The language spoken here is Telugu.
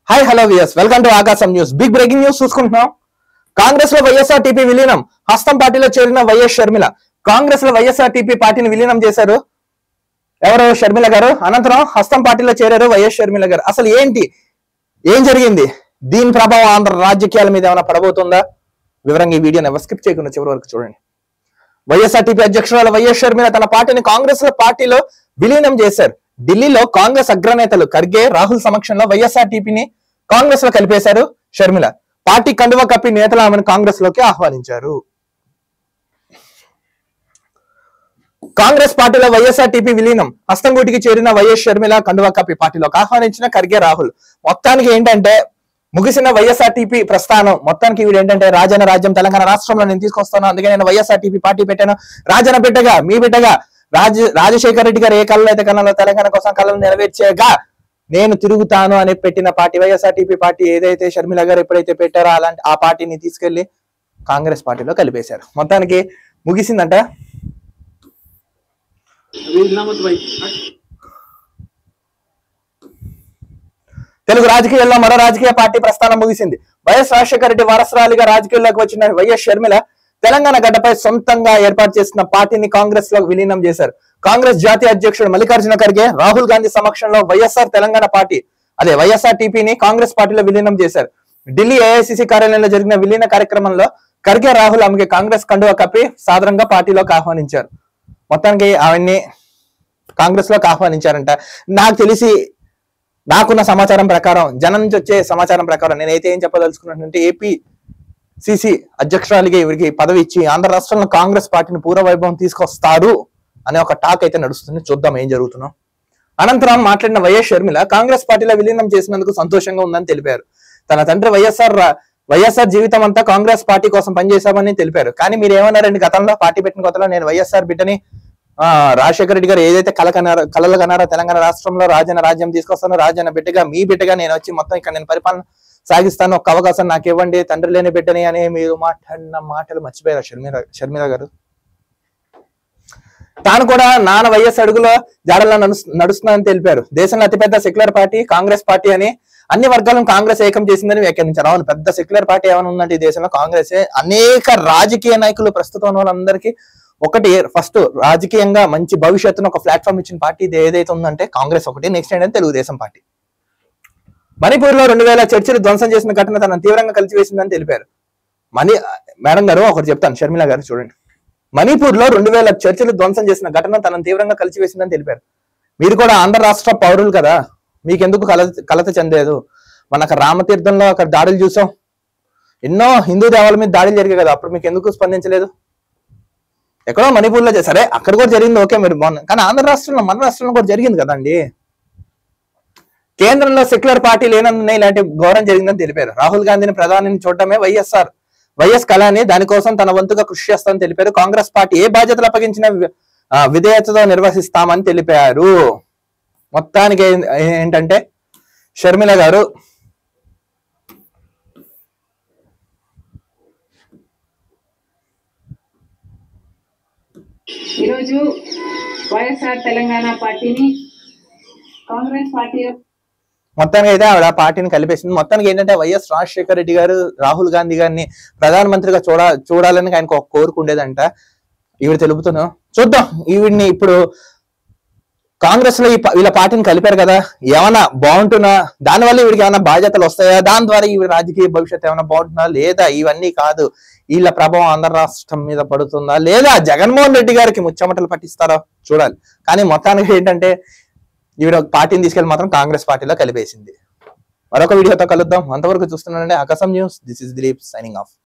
hi hello viewers welcome to Aakasam news big breaking news చూసుకుంటున్నాం కాంగ్రెస్ లో వైఎస్ఆర్ టీపీ విలీనం హస్తం పార్టీలో చేరిన వైఎస్ షర్మిల కాంగ్రెస్ లో వైఎస్ఆర్ టీపీ పార్టీని విలీనం చేశారు ఎవరు షర్మిల గారు అనంతరం హస్తం పార్టీలో చేరారు వైఎస్ షర్మిల గారు అసలు ఏంటి ఏం జరిగింది దీని ప్రభావం ఆంధ్ర రాజకీయాల మీద ఏమైనా పడబోతుందా వివరంగా ఈ వీడియోని ఎవరు స్కిప్ చేయకుండా చివరి వరకు చూడండి వైఎస్ఆర్టీపీ అధ్యక్షురాలు వైఎస్ షర్మిల తన పార్టీని కాంగ్రెస్ లో పార్టీలో విలీనం చేశారు ఢిల్లీలో కాంగ్రెస్ అగ్రనేతలు ఖర్గే రాహుల్ సమక్షంలో వైఎస్ఆర్టీపీని కాంగ్రెస్ లో కలిపేశారు షర్మిల పార్టీ కండువ కప్పి నేతలు ఆమెను కాంగ్రెస్ లోకి ఆహ్వానించారు కాంగ్రెస్ పార్టీలో వైఎస్ఆర్టీపీ విలీనం హస్తంగూటికి చేరిన వైఎస్ షర్మిల కండువా కప్పి పార్టీలోకి ఆహ్వానించిన ఖర్గే రాహుల్ మొత్తానికి ఏంటంటే ముగిసిన వైఎస్ఆర్టీపీ ప్రస్థానం మొత్తానికి వీడు ఏంటంటే రాజన్న రాజ్యం తెలంగాణ రాష్ట్రంలో నేను తీసుకొస్తాను అందుకే నేను వైఎస్ఆర్టీపీ పార్టీ పెట్టాను రాజన్న బిడ్డగా మీ బిడ్డగా రాజ రాజశేఖర రెడ్డి గారు ఏ కళలో అయితే కళలో తెలంగాణ కోసం కళలు నెరవేర్చేగా నేను తిరుగుతాను అని పెట్టిన పార్టీ వైఎస్ఆర్టీపీ పార్టీ ఏదైతే షర్మిల గారు ఎప్పుడైతే పెట్టారో అలాంటి ఆ పార్టీని తీసుకెళ్లి కాంగ్రెస్ పార్టీలో కలిపేశారు మొత్తానికి ముగిసిందంట रीजनामत भाई తెలుగు రాజకీయాల్లో మరో రాజకీయ పార్టీ ప్రస్థానం ముగిసింది వైఎస్ రాజశేఖర రెడ్డి వారసురాలిగా రాజకీయాల్లోకి వచ్చిన వైఎస్ షర్మిల తెలంగాణ గడ్డపై సొంతంగా ఏర్పాటు చేసిన పార్టీని కాంగ్రెస్ లో విలీనం చేశారు కాంగ్రెస్ జాతీయ అధ్యక్షుడు మల్లికార్జున ఖర్గే రాహుల్ గాంధీ సమక్షంలో వైఎస్ఆర్ తెలంగాణ పార్టీ అదే వైఎస్ఆర్ టీపీని కాంగ్రెస్ పార్టీలో విలీనం చేశారు ఢిల్లీ ఏఐసిసి కార్యాలయంలో జరిగిన విలీన కార్యక్రమంలో ఖర్గే రాహుల్ ఆమెకి కాంగ్రెస్ కండువా కప్పి సాధారణంగా పార్టీలోకి ఆహ్వానించారు మొత్తానికి అవన్నీ కాంగ్రెస్ లోకి ఆహ్వానించారంట నాకు తెలిసి నాకున్న సమాచారం ప్రకారం జనం నుంచి వచ్చే సమాచారం ప్రకారం నేనైతే ఏం చెప్పదలుచుకున్నానంటే ఏపీ సిసి అధ్యక్షురాలిగా ఇవరికి పదవి ఇచ్చి ఆంధ్ర రాష్ట్రంలో కాంగ్రెస్ పార్టీని పూర్వ వైభవం తీసుకొస్తారు అనే ఒక టాక్ అయితే నడుస్తుంది చూద్దాం ఏం జరుగుతుందో అనంతరం మాట్లాడిన వైఎస్ షర్మిల కాంగ్రెస్ పార్టీలో విలీనం చేసినందుకు సంతోషంగా ఉందని తెలిపారు తన తండ్రి వైఎస్ఆర్ రా- వైఎస్ఆర్ జీవితం అంతా కాంగ్రెస్ పార్టీ కోసం పనిచేశామని తెలిపారు కానీ మీరు ఏమన్నారండి గతంలో పార్టీ పెట్టిన కొత్తలో నేను వైఎస్ఆర్ బిడ్డని ఆ రాజశేఖర రెడ్డి గారు ఏదైతే కల కన్నారో కలలు కన్నారో తెలంగాణ రాష్ట్రంలో రాజన్న రాజ్యం తీసుకొస్తాను రాజన్న బిడ్డగా మీ బిడ్డగా నేను వచ్చి మొత్తం ఇక్కడ నేను పరిపాలన సాగిస్తాను ఒక అవకాశం నాకు ఇవ్వండి తండ్రి లేని బిడ్డని అని మీరు మాట్లాడిన మాటలు మర్చిపోయారు షర్మిల షర్మిల గారు తాను కూడా నాన్న వైఎస్ అడుగులో జాడల్లో నడుస్తు- నడుస్తున్నానని తెలిపారు దేశంలో అతిపెద్ద సెక్యులర్ పార్టీ కాంగ్రెస్ పార్టీ అని అన్ని వర్గాలను కాంగ్రెస్ ఏకం చేసిందని వ్యాఖ్యానించారు అవును పెద్ద సెక్యులర్ పార్టీ ఏమైనా ఉందంటే ఈ దేశంలో కాంగ్రెస్ అనేక రాజకీయ నాయకులు ప్రస్తుతం ఉన్న వాళ్ళందరికీ ఒకటి ఫస్ట్ రాజకీయంగా మంచి భవిష్యత్తును ఒక ప్లాట్ఫామ్ ఇచ్చిన పార్టీ ఇది ఏదైతే ఉందంటే కాంగ్రెస్ ఒకటి నెక్స్ట్ ఏంటంటే తెలుగుదేశం పార్టీ మణిపూర్ లో రెండు వేల చర్చిలు ధ్వంసం చేసిన ఘటన తనను తీవ్రంగా కలిసివేసిందని తెలిపారు మణి మేడం గారు ఒకటి చెప్తాను షర్మిల గారు చూడండి మణిపూర్ లో రెండు వేల చర్చిలు ధ్వంసం చేసిన ఘటన తనను తీవ్రంగా కలిసివేసిందని తెలిపారు మీరు కూడా ఆంధ్ర రాష్ట్ర పౌరులు కదా మీకెందుకు కల కలత చెందేదు మన అక్కడ రామతీర్థంలో అక్కడ దాడులు చూసాం ఎన్నో హిందూ దేవాలయ మీద దాడులు జరిగాయి కదా అప్పుడు మీకు ఎందుకు స్పందించలేదు ఎక్కడో మణిపూర్లో చే- సరే అక్కడ కూడా జరిగింది ఓకే మీరు బాగుంది కానీ ఆంధ్ర రాష్ట్రంలో మన రాష్ట్రంలో కూడా జరిగింది కదండి కేంద్రంలో సెక్యులర్ పార్టీ లేనందున ఇలాంటి ఘోరం జరిగిందని తెలిపారు రాహుల్ గాంధీని ప్రధానిని చూడటమే వైఎస్ఆర్ వైఎస్ కళాని దానికోసం తన వంతుగా కృషి చేస్తామని తెలిపారు కాంగ్రెస్ పార్టీ ఏ బాధ్యతలు అప్పగించిన వి- ఆ, విధేయతతో నిర్వహిస్తామని తెలిపారు మొత్తానికి ఏ- ఏంటంటే షర్మిల గారు ఈరోజు వైఎస్ఆర్ తెలంగాణ పార్టీని కాంగ్రెస్ పార్టీ మొత్తానికి అయితే ఆవిడ ఆ పార్టీని కలిపేసింది మొత్తానికి ఏంటంటే వైఎస్ రాజశేఖర రెడ్డి గారు రాహుల్ గాంధీ గారిని ప్రధానమంత్రిగా చూడ చూడాలని ఆయనకు ఒక కోరిక ఉండేదంట ఈవిడ తెలుపుతున్నాం చూద్దాం ఈవిడ్ని ఇప్పుడు కాంగ్రెస్ లో ఈ ప- వీళ్ళ పార్టీని కలిపారు కదా ఏమైనా బాగుంటున్నా దానివల్ల ఈవిడికి ఏమైనా బాధ్యతలు వస్తాయా దాని ద్వారా ఈవిడ రాజకీయ భవిష్యత్తు ఏమైనా బాగుంటుందా లేదా ఇవన్నీ కాదు వీళ్ళ ప్రభావం ఆంధ్ర రాష్ట్రం మీద పడుతుందా లేదా జగన్మోహన్ రెడ్డి గారికి ముచ్చమటలు పట్టిస్తారా చూడాలి కానీ మొత్తానికి ఏంటంటే ఈవిడ ఒక పార్టీని తీసుకెళ్లి మాత్రం కాంగ్రెస్ పార్టీలో కలిపేసింది మరొక వీడియోతో కలుద్దాం అంతవరకు చూస్తున్నానండి Aakasam news this is Dilip signing of